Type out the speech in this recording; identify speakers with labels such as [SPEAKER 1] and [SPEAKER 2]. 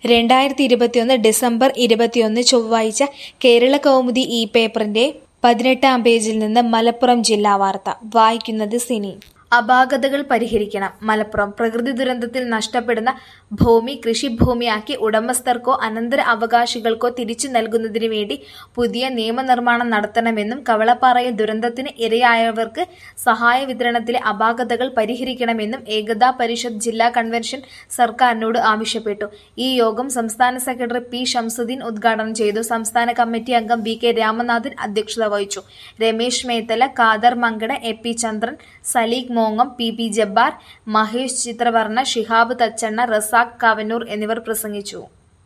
[SPEAKER 1] രണ്ടായിരത്തി ഇരുപത്തിയൊന്ന് ഡിസംബർ ഇരുപത്തിയൊന്ന് ചൊവ്വാഴ്ച കേരള കൗമുദി ഈ പേപ്പറിന്റെ പതിനെട്ടാം പേജിൽ നിന്ന് മലപ്പുറം ജില്ലാ വാർത്ത വായിക്കുന്നത് സിനി അപാകതകൾ പരിഹരിക്കണം മലപ്പുറം പ്രകൃതി ദുരന്തത്തിൽ നഷ്ടപ്പെടുന്ന ഭൂമി കൃഷിഭൂമിയാക്കി ഉടമസ്ഥർക്കോ അനന്തര അവകാശികൾക്കോ തിരിച്ചു നൽകുന്നതിനു വേണ്ടി പുതിയ നിയമനിർമ്മാണം നടത്തണമെന്നും കവളപ്പാറയിൽ ദുരന്തത്തിന് ഇരയായവർക്ക് സഹായ വിതരണത്തിലെ അപാകതകൾ പരിഹരിക്കണമെന്നും ഏകതാ പരിഷത്ത് ജില്ലാ കൺവെൻഷൻ സർക്കാരിനോട് ആവശ്യപ്പെട്ടു ഈ യോഗം സംസ്ഥാന സെക്രട്ടറി പി ഷംസുദ്ദീൻ ഉദ്ഘാടനം ചെയ്തു സംസ്ഥാന കമ്മിറ്റി അംഗം വി കെ രാമനാഥൻ അധ്യക്ഷത വഹിച്ചു രമേശ് മേത്തല ഖാദർ മങ്കട എ പി ചന്ദ്രൻ സലീഖ് മോങ്ങം പി പി ജബ്ബാർ മഹേഷ് ചിത്രവർണ്ണ ഷിഹാബ് തച്ചണ്ണ റസാഖ് കാവന്നൂർ എന്നിവർ പ്രസംഗിച്ചു